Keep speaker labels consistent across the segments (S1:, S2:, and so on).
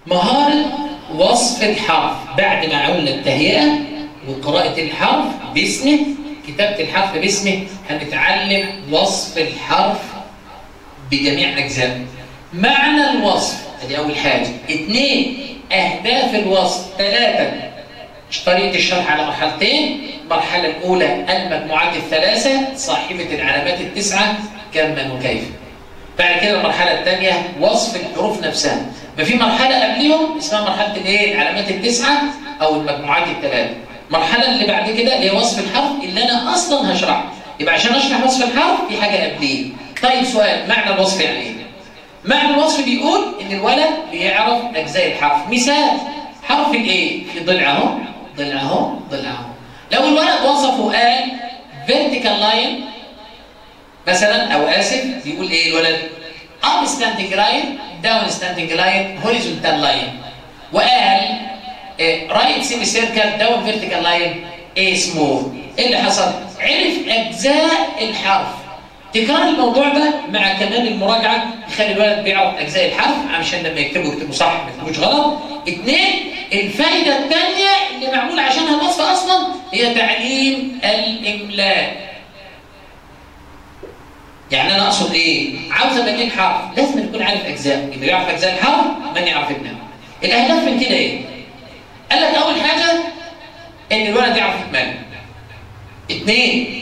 S1: مهارة وصف الحرف بعد ما عملنا التهيئة وقراءة الحرف باسمه كتابة الحرف باسمه هنتعلم وصف الحرف بجميع أجزائه معنى الوصف ادي أول حاجة اثنين أهداف الوصف ثلاثة مش طريقة الشرح على مرحلتين المرحلة الأولى المجموعات الثلاثة صاحبة العلامات التسعة كما وكيف بعد كده المرحلة الثانية وصف الحروف نفسها ما في مرحلة قبلهم اسمها مرحلة الايه؟ العلامات التسعة أو المجموعات الثلاثة المرحلة اللي بعد كده اللي هي وصف الحرف اللي أنا أصلا هشرحه يبقى عشان أشرح وصف الحرف في حاجة قبليه طيب سؤال معنى الوصف يعني إيه؟ معنى الوصف بيقول إن الولد بيعرف أجزاء الحرف مثال حرف الإيه؟ في ضلع أهو ضلع أهو ضلع أهو لو الولد وصفه قال vertical line مثلا او اسف بيقول ايه الولد up standing line down standing line horizontal line وقال إيه right semicircle down vertical line ايه smooth ايه اللي حصل عرف اجزاء الحرف تكرار الموضوع ده مع كمان المراجعه يخلي الولد بيعرف اجزاء الحرف عشان لما يكتبوا يكتبوا صح ما يكتبوش غلط اثنين الفائده الثانيه اللي معمول عشانها الوصف اصلا هي تعليم الاملاء يعني انا اقصد ايه عاوز ابين حرف لازم يكون عارف اجزاء يبقى يعرف اجزاء الحرف من يعرف النحو الاهداف من كده ايه قال لك اول حاجه ان الولد يعرف يتمنى اثنين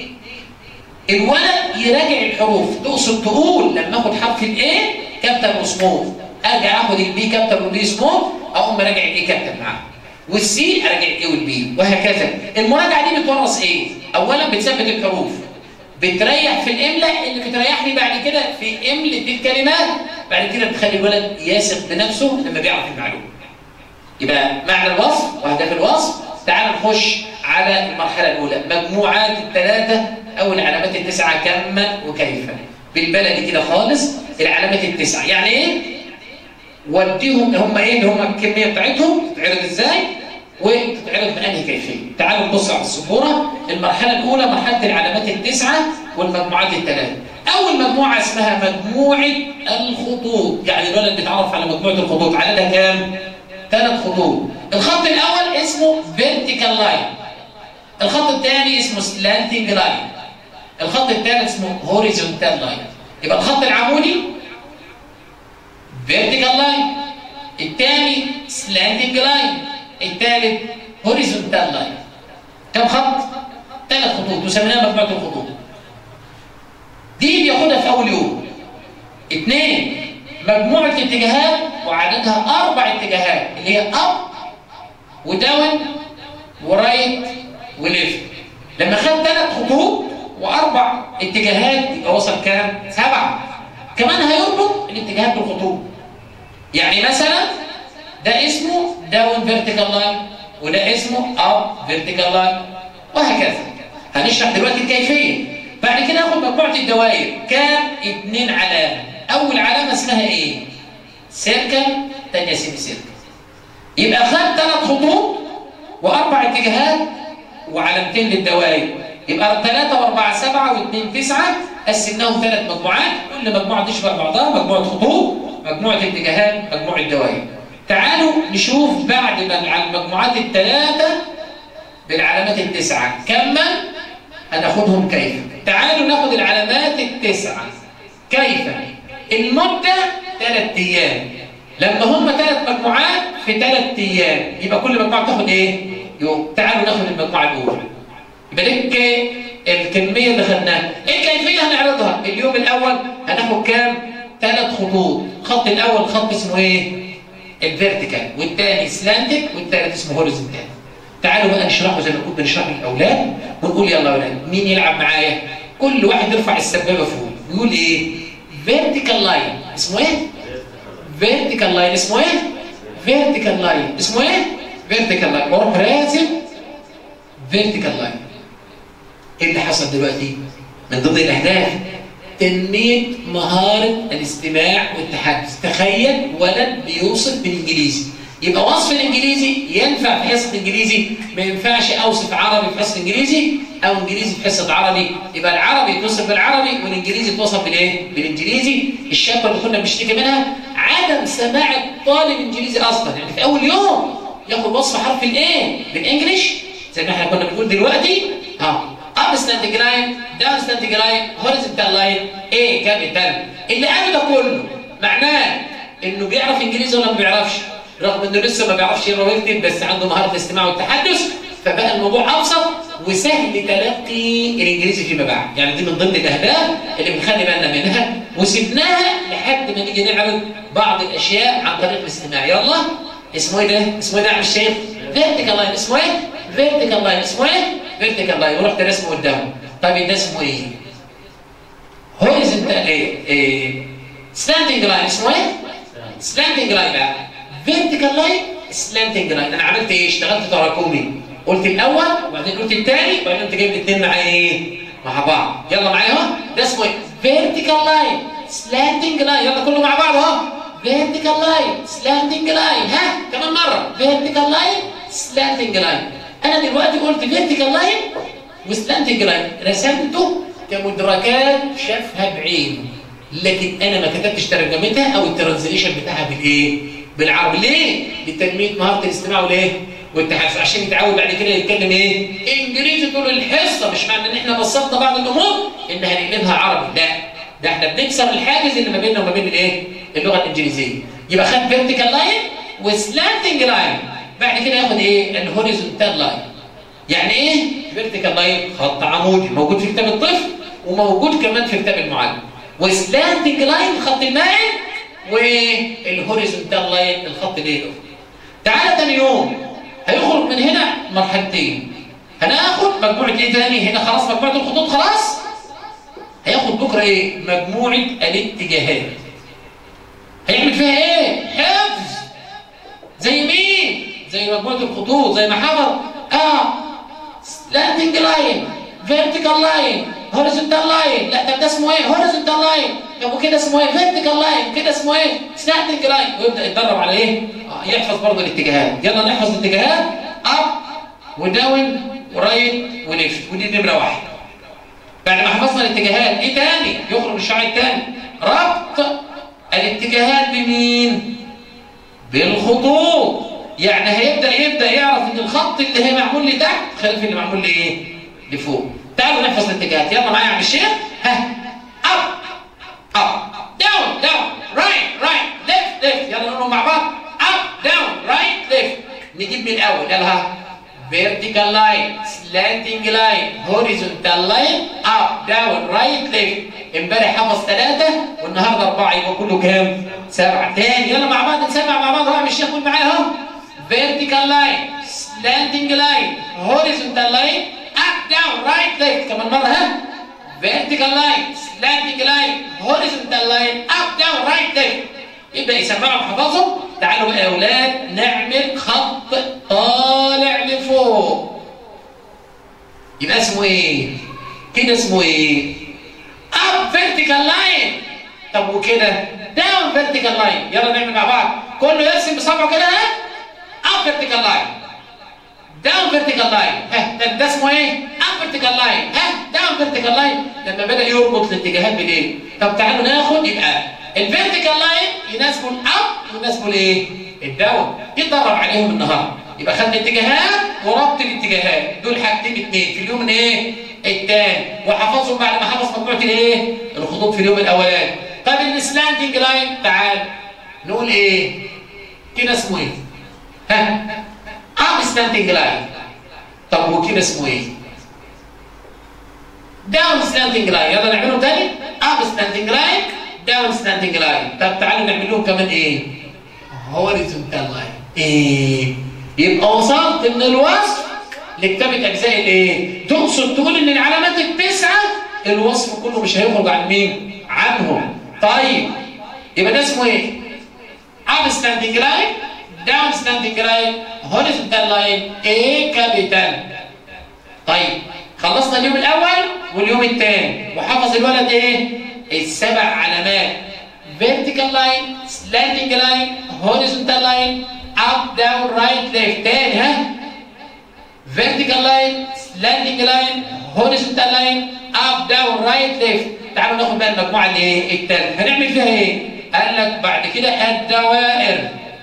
S1: الولد يراجع الحروف تقصد تقول لما اخد حرف الايه كابتن وسموث ارجع اخد البي كابتن والبي سموث اقوم راجع الايه كابتن معاه والسي اراجع الايه والبي وهكذا المراجعه دي بتورث ايه اولا بتثبت الحروف بتريح في الإملاء اللي بتريحني بعد كده في إملة الكلمات بعد كده بتخلي الولد يثق بنفسه لما بيعرف المعلومة يبقى معنى الوصف وأهداف الوصف تعال نخش على المرحلة الأولى مجموعات الثلاثة أو العلامات التسعة كما وكيف بالبلدي كده خالص العلامات التسعة يعني إيه؟ وديهم هم إيه اللي هم الكمية بتاعتهم تتعرض إزاي وتتعرض بأنهي كيفية تعالوا نبص على السبورة المرحلة الأولى مرحلة العلامات التسعة والمجموعات الثلاثة أول مجموعة اسمها مجموعة الخطوط يعني الولد بيتعرف على مجموعة الخطوط عددها كام؟ ثلاث خطوط الخط الأول اسمه vertical line الخط الثاني اسمه slanting line الخط الثالث اسمه horizontal line يبقى الخط العمودي vertical line الثاني slanting line الثالث هوريزونتال لاين كم خط؟ ثلاث خطوط وسميناها مجموعه الخطوط دي بياخدها في اول يوم اثنين مجموعه اتجاهات وعددها اربع اتجاهات اللي هي اب وداون ورايت وليفت لما خد ثلاث خطوط واربع اتجاهات يبقى وصل كام؟ سبعه كمان هيربط الاتجاهات بالخطوط يعني مثلا ده اسمه داون فيرتيكال لاين وده اسمه اب فيرتيكال لاين وهكذا هنشرح دلوقتي الكيفيه بعد كده ناخد مجموعه الدوائر كام اثنين علامه اول علامه اسمها ايه سيركل ثانيه سيمي سيركل يبقى خد ثلاث خطوط واربع اتجاهات وعلامتين للدوائر يبقى ثلاثة وأربعة سبعة واثنين تسعة قسمناهم ثلاث مجموعات كل مجموعة تشبه بعضها مجموعة خطوط مجموعة اتجاهات مجموعة دوائر تعالوا نشوف بعد ما المجموعات الثلاثة بالعلامات التسعة كما هناخدهم كيف تعالوا ناخد العلامات التسعة كيف المدة ثلاث أيام لما هم ثلاث مجموعات في ثلاث أيام يبقى كل مجموعة تاخد إيه؟ يوم تعالوا ناخد المجموعة الأولى يبقى دي الكمية اللي خدناها إيه الكيفية هنعرضها اليوم الأول هناخد كام؟ ثلاث خطوط الخط الأول خط اسمه إيه؟ الفيرتيكال والثاني سلانتك والثالث اسمه هوريزونتال تعالوا بقى نشرحه زي ما كنا بنشرح للاولاد ونقول يلا يا اولاد مين يلعب معايا كل واحد يرفع السبابه فوق يقول ايه فيرتيكال لاين اسمه ايه فيرتيكال لاين اسمه ايه فيرتيكال لاين اسمه ايه فيرتيكال لاين واروح راسم فيرتيكال لاين ايه اللي حصل دلوقتي من ضمن الاهداف تنمية مهارة الاستماع والتحدث تخيل ولد بيوصف بالإنجليزي يبقى وصف الإنجليزي ينفع في حصة إنجليزي ما ينفعش أوصف عربي في حصة إنجليزي أو إنجليزي في حصة عربي يبقى العربي يتوصف بالعربي والإنجليزي يتوصف بالإيه؟ بالإنجليزي الشكوى اللي كنا بنشتكي منها عدم سماع طالب انجليزي اصلا يعني في اول يوم ياخد وصف حرف الايه بالانجلش زي ما احنا كنا بنقول دلوقتي اه اب ستاندنج لاين داون ستاندنج لاين هوريزونتال لاين ايه كابيتال اللي قاله ده كله معناه انه بيعرف انجليزي ولا ما بيعرفش رغم انه لسه ما بيعرفش يقرا ويكتب بس عنده مهاره الاستماع والتحدث فبقى الموضوع ابسط وسهل تلقي الانجليزي فيما بعد يعني دي من ضمن الاهداف اللي بنخلي بالنا منها وسبناها لحد ما نيجي نعرض بعض الاشياء عن طريق الاستماع يلا اسمه ايه ده اسمه ايه ده يا عم الشيخ فيرتيكال لاين اسمه ايه فيرتيكال لاين اسمه ايه فيرتيكال لاين ورحت رسمه قدامه طيب ده اسمه ايه هوريزونتال ايه ايه سلانتنج لاين اسمه ايه سلانتنج لاين بقى فيرتيكال لاين سلانتنج لاين انا عملت ايه اشتغلت تراكمي قلت الاول وبعدين قلت الثاني وبعدين انت جايب الاثنين مع ايه مع بعض يلا معايا اهو ده اسمه ايه فيرتيكال لاين سلانتنج لاين يلا كله مع بعض اهو فيرتيكال لاين سلانتنج لاين ها كمان مره فيرتيكال لاين سلانتنج لاين انا دلوقتي قلت فيرتيكال لاين وسلانتنج لاين رسمته كمدركات شافها بعينه لكن انا ما كتبتش ترجمتها او الترانزليشن بتاعها بالايه بالعربي ليه لتنميه مهاره الاستماع والايه والتحدث عشان يتعود بعد كده يتكلم ايه انجليزي طول الحصه مش معنى ان احنا بسطنا بعض الامور ان هنقلبها عربي لا ده احنا بنكسر الحاجز اللي ما بيننا وما بين الايه اللغه الانجليزيه يبقى خد فيرتيكال لاين وسلانتنج لاين بعد كده ياخد ايه الهوريزونتال لاين يعني ايه فيرتيكال لاين خط عمودي موجود في كتاب الطفل وموجود كمان في كتاب المعلم وسلانتنج لاين خط المائل والهوريزونتال لاين الخط الايه تعالى تاني يوم هيخرج من هنا مرحلتين هناخد مجموعه ايه تاني هنا خلاص مجموعه الخطوط خلاص هياخد بكره ايه مجموعه الاتجاهات هيعمل فيها ايه حفظ زي مين زي مجموعه الخطوط زي ما حفظ اه سلانتنج لاين فيرتيكال لاين هوريزونتال لاين لا طب ده اسمه ايه هوريزونتال لاين طب وكده اسمه ايه فيرتيكال لاين كده اسمه ايه سلانتنج لاين ويبدا يتدرب على ايه آه يحفظ برضه الاتجاهات يلا نحفظ الاتجاهات اب وداون ورايت وليفت ودي نمره واحد بعد ما حفظنا الاتجاهات ايه تاني يخرج الشعر التاني ربط الاتجاهات بمين بالخطوط يعني هيبدا يبدا يعرف ان الخط اللي هي معمول لتحت خلاف اللي معمول لايه لفوق تعالوا نحفظ الاتجاهات يلا معايا يا عم الشيخ ها اب اب داون داون رايت رايت ليفت ليفت يلا نقولهم مع بعض اب داون رايت ليفت نجيب من الاول يلا ها vertical line slanting line horizontal line up down right left امبارح حفظ ثلاثة والنهارده أربعة يبقى كله كام؟ سبعة تاني يلا مع بعض نسمع مع بعض اهو الشيخ قول معايا اهو vertical line slanting line horizontal line up down right left كمان مرة ها vertical line slanting line horizontal line up down right left يبدأ يسمعهم حفظهم تعالوا يا أولاد نعمل خط طالع لفوق يبقى اسمه ايه؟ كده اسمه ايه؟ up vertical line طب وكده down vertical line يلا نعمل مع بعض كله يرسم بصبعه كده ها up vertical line down vertical line ها ده, ده اسمه ايه؟ up vertical line ها down vertical line لما بدأ يربط الاتجاهات بالايه؟ طب تعالوا ناخد يبقى الفيرتيكال لاين يناسبه الاب ويناسبه الايه؟ الداون يتدرب عليهم النهارده يبقى خدنا اتجاهات وربط الاتجاهات دول حاجتين اثنين في اليوم الايه؟ الثاني وحفظهم بعد ما حفظ مجموعه الايه؟ الخطوط في اليوم الاولاني طب السلانتنج لاين تعال نقول ايه؟ كده اسمه ايه؟ ها؟ اب سلانتنج لاين طب وكده اسمه ايه؟ داون سلانتنج لاين يلا نعمله تاني اب سلانتنج لاين داون ستاندنج لاين طب تعالوا نعمل لهم كمان ايه هوريزونتال لاين ايه يبقى وصلت من الوصف لكتابه اجزاء الايه تقصد تقول ان العلامات التسعه الوصف كله مش هيخرج عن مين عنهم طيب يبقى ده اسمه ايه اب ستاندنج لاين داون ستاندنج لاين هوريزونتال لاين ايه كابيتال طيب خلصنا اليوم الاول واليوم الثاني وحفظ الولد ايه السبع علامات vertical line slanting line horizontal line up down right left تاني ها vertical line slanting line horizontal line up down right left تعالوا ناخد بقى المجموعه اللي ايه التالتة هنعمل فيها ايه قال لك بعد كده الدوائر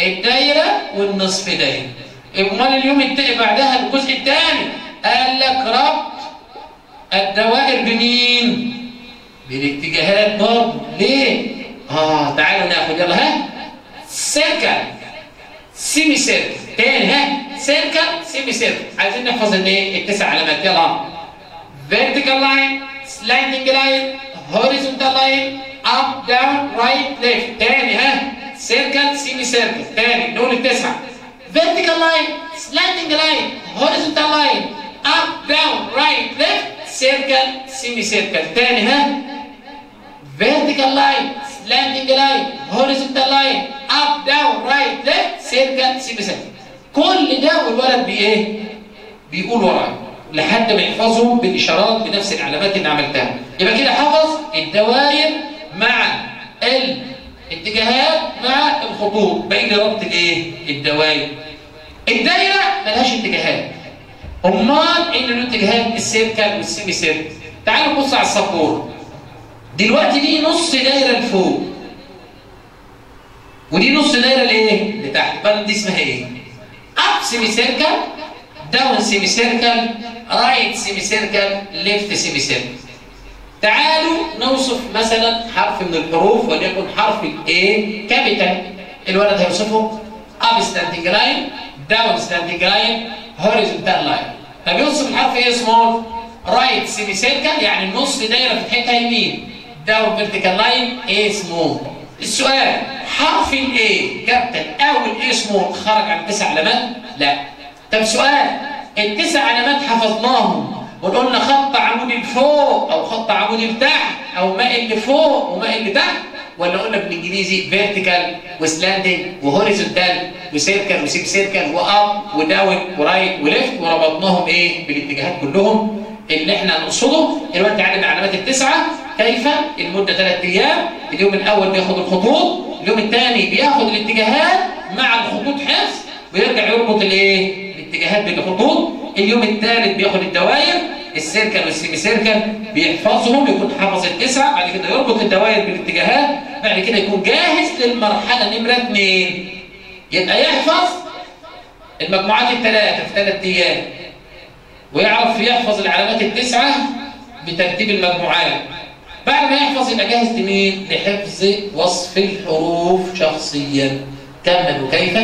S1: الدايره والنصف دايره امال اليوم التاني بعدها الجزء الثاني قال لك ربط الدوائر بمين بالاتجاهات برضه ليه اه تعالوا ناخد يلا ها سيركل سيمي سيركل تاني ها سيركل سيمي سيركل عايزين نحفظ الايه التسع علامات يلا vertical line slanting line horizontal line up down right left تاني ها سيركل سيمي سيركل تاني نقول التسعه vertical line slanting line horizontal line up down right left circle semi circle تاني ها vertical line slanting line horizontal line up down right left circle semi circle كل ده والولد بايه بيقول ورايا لحد ما يحفظهم بالاشارات بنفس العلامات اللي عملتها يبقى كده حفظ الدوائر مع الاتجاهات مع الخطوط باقي لي ربط الايه الدوائر الدايره ملهاش اتجاهات امال ايه اللي له اتجاهات السيركل والسيمي سيركل تعالوا نبص على السبوره دلوقتي دي نص دايره لفوق ودي نص دايره لايه لتحت يبقى دي اسمها ايه اب سيمي سيركل داون سيمي سيركل رايت سيمي سيركل ليفت سيمي سيركل تعالوا نوصف مثلا حرف من الحروف وليكن حرف الايه كابيتال الولد هيوصفه اب ستاندنج لاين داون ستاندنج لاين هوريزونتال لاين طب يوصف الحرف ايه سمول رايت سيمي سيركل يعني النص دايره فتحتها يمين داون فيرتيكال لاين ايه سمول السؤال حرف الايه كابتن او الايه سمول خرج عن تسع علامات لا طب سؤال التسع علامات حفظناهم وقلنا خط عمودي لفوق او خط عمودي لتحت او مائل لفوق ومائل لتحت ولا قلنا بالانجليزي فيرتيكال وسلاندنج وهوريزونتال وسيركل وسيب سيركل واب وداون ورايت وليفت وربطناهم ايه بالاتجاهات كلهم اللي احنا نقصده دلوقتي عدد العلامات التسعه كيف المده ثلاث ايام اليوم الاول بياخد الخطوط اليوم الثاني بياخد الاتجاهات مع الخطوط حفظ ويرجع يربط الايه الاتجاهات بالخطوط اليوم الثالث بياخد الدوائر السيركل والسيمي سيركل بيحفظهم يكون حافظ التسعه بعد كده يربط الدوائر بالاتجاهات بعد كده يكون جاهز للمرحله نمره اثنين يبقى يحفظ المجموعات الثلاثه في ثلاث ايام ويعرف يحفظ العلامات التسعه بترتيب المجموعات بعد ما يحفظ يبقى جاهز لمين؟ لحفظ وصف الحروف شخصيا كمل وكيف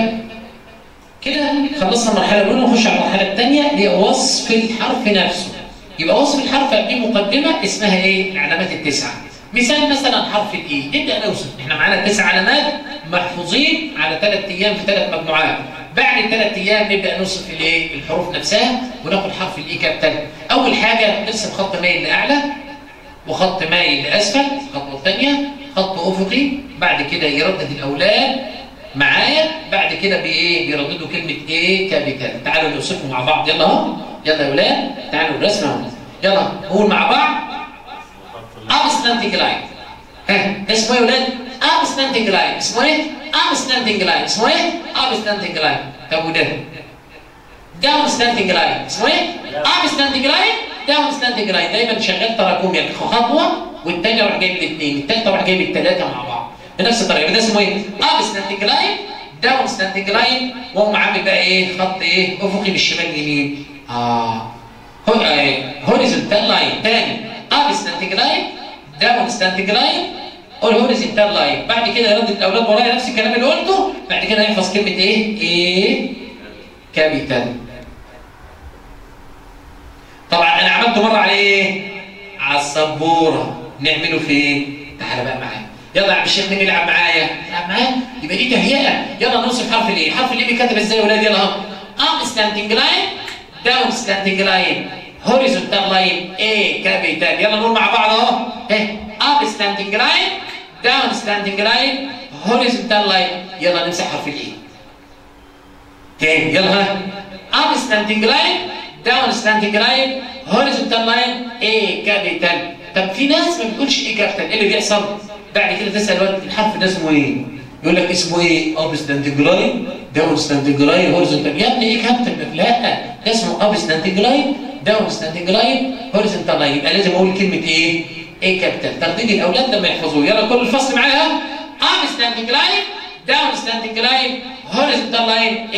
S1: كده خلصنا المرحله الاولى ونخش على المرحله الثانيه اللي هي وصف الحرف نفسه يبقى وصف الحرف قبليه مقدمه اسمها ايه؟ العلامات التسعه مثال مثلا حرف الاي نبدا نوصف احنا معانا تسع علامات محفوظين على ثلاث ايام في ثلاث مجموعات بعد الثلاث ايام نبدا نوصف الايه الحروف نفسها وناخد حرف الاي كابتن اول حاجه نرسم خط مايل لاعلى وخط مايل لاسفل الخطوه الثانيه خط افقي بعد كده يردد الاولاد معايا بعد كده بايه بيرددوا كلمه ايه كابيتال تعالوا نوصفهم مع بعض يلا اهو يلا يا ولاد تعالوا الرسمه اهو يلا نقول مع بعض ابستانتنج لاين ها اسمه ايه يا ولاد ابستانتنج لاين اسمه ايه ابستانتنج لاين اسمه ايه ابستانتنج لاين طب وده داون ستاندنج لاين اسمه ايه اب ستاندنج لاين داون ستاندنج لاين دايما شغال تراكمي يعني خطوه والثانيه راح جايب الاثنين الثالثه راح جايب الثلاثه مع بعض بنفس الطريقه ده اسمه ايه اب ستاندنج لاين داون ستاندنج لاين وهم عامل بقى ايه خط ايه افقي بالشمال اليمين اه هوريزونتال لاين ثاني اب ستاندنج لاين داون ستاندنج لاين والهوريزونتال لاين بعد كده يردد الاولاد ورايا نفس الكلام اللي قلته بعد كده يحفظ كلمه ايه ايه كابيتال طبعا انا عملته مره على ايه على السبوره نعمله فين تعالى بقى معايا يلا يا عم الشيخ مين يلعب معايا يلعب معايا يبقى دي تهيئه يلا نوصف حرف الايه حرف الايه بيتكتب ازاي يا ولاد يلا اهو اب ستاندنج لاين داون ستاندنج لاين هوريزونتال لاين ايه كابيتال يلا نقول مع بعض اهو ايه اب ستاندنج لاين داون ستاندنج لاين هوريزونتال لاين يلا نمسح حرف الايه تاني يلا ها اب ستاندنج لاين داون ستاندنج لاين هوريزونتال لاين ايه كابيتال طب في ناس ما بتقولش ايه كابيتال ايه اللي بيحصل بعد كده تسال الواد الحرف ده اسمه ايه يقول لك اسمه ايه اب ستاندنج لاين داون ستاندنج لاين هوريزونتال يا ابني ايه كابيتال لا ده اسمه اب ستاندنج لاين داون ستاندنج لاين هوريزونتال لاين يبقى لازم اقول كلمه ايه ايه كابيتال ترديد الاولاد لما يحفظوه يلا كل الفصل معايا اب ستاندنج لاين داون ستاندنج لاين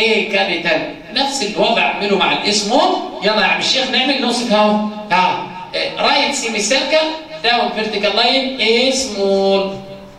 S1: ايه كابيتال نفس الوضع اعمله مع الاسم يلا يا عم الشيخ نعمل نوصف اهو ها رايت سيمي سيركل داون فيرتيكال لاين ايه سمول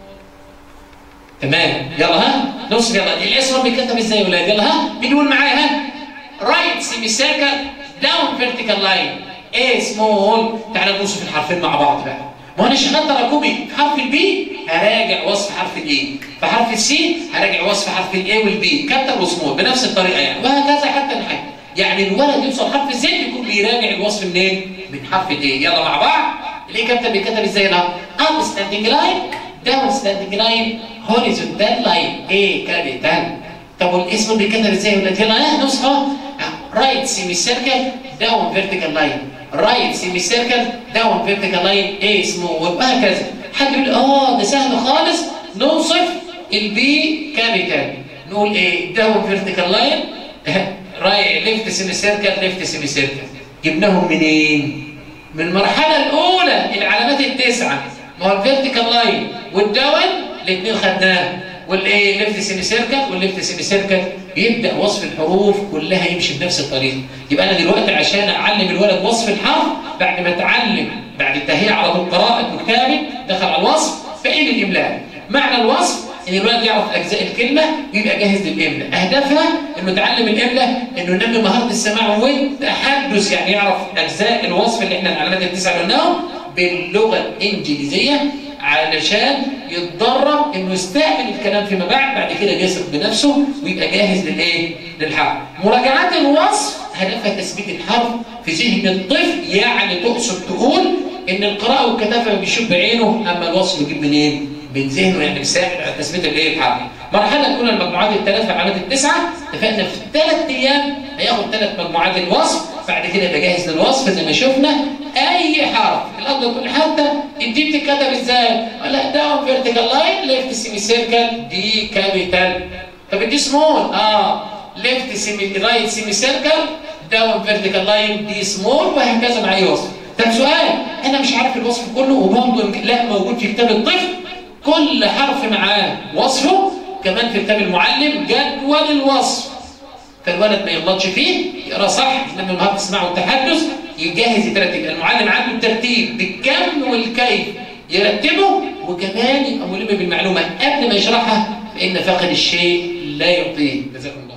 S1: تمام يلا ها نوصف يلا الاسم بيتكتب ازاي يا ولاد يلا ها مين يقول معايا ها رايت سيمي سيركل داون فيرتيكال لاين ايه سمول تعالى نوصف الحرفين مع بعض بقى ما انا شغال تراكمي في حرف البي هراجع وصف حرف الاي في حرف السي هراجع وصف حرف الاي والبي كابتن وسمول بنفس الطريقه يعني وهكذا حتى الحاجه يعني الولد يوصل حرف الزد يكون بيراجع الوصف منين؟ من حرف الاي يلا مع بعض الايه كابتن بيتكتب ازاي هنا؟ اب ستاندنج لاين داون ستاندنج لاين هوريزونتال لاين ايه كابيتال طب والاسم بيتكتب ازاي ولا يلا ها نسخه رايت سيمي سيركل داون فيرتيكال لاين رايت سيمي سيركل داون فيرتيكال لاين ايه اسمه وهكذا حد يقول اه ده سهل خالص نوصف البي كابيتال نقول ايه داون فيرتيكال لاين رايت ليفت سيمي سيركل ليفت سيمي سيركل جبناهم منين؟ من المرحله الاولى العلامات التسعه ما هو الفيرتيكال لاين والداون الاثنين خدناه والايه ليفت سيمي سيركل والليفت سيمي سيركل بيبدا وصف الحروف كلها يمشي بنفس الطريقه يبقى انا دلوقتي عشان اعلم الولد وصف الحرف بعد ما اتعلم بعد التهيئه على طول قراءه وكتابه دخل على الوصف فين الاملاء معنى الوصف ان الولد يعرف اجزاء الكلمه ويبقى جاهز للاملاء اهدافها انه يتعلم الاملاء انه ينمي مهاره السماع والتحدث يعني يعرف اجزاء الوصف اللي احنا العلامات التسعه اللي قلناهم باللغه الانجليزيه علشان يتدرب انه يستعمل الكلام فيما بعد بعد كده يثق بنفسه ويبقى جاهز للايه؟ للحرف. مراجعات الوصف هدفها تثبيت الحرف في ذهن الطفل يعني تقصد تقول ان القراءه والكتابه بيشوف بعينه اما الوصف بيجيب منين؟ من ذهنه يعني بيساعد على تثبيت الايه الحرف. المرحله الاولى المجموعات الثلاث علامات التسعه اتفقنا في ثلاث ايام هياخد ثلاث مجموعات الوصف بعد كده يبقى جاهز للوصف زي ما شفنا اي حرف الافضل تقول حتى دي بتتكتب ازاي؟ لا داون فيرتيكال لاين ليفت سيمي سيركل دي كابيتال طب دي سمول اه ليفت سيمي رايت سيمي سيركل داون فيرتيكال لاين دي سمول وهكذا مع اي وصف طب سؤال انا مش عارف الوصف كله وبرضه لا موجود في كتاب الطفل كل حرف معاه وصفه كمان في كتاب المعلم جدول الوصف فالولد ما يغلطش فيه يقرا صح لما مهاره السماع والتحدث يجهز يترتب المعلم عنده الترتيب بالكم والكيف يرتبه وكمان يبقى ملم بالمعلومه قبل ما يشرحها فان فاقد الشيء لا يعطيه جزاكم الله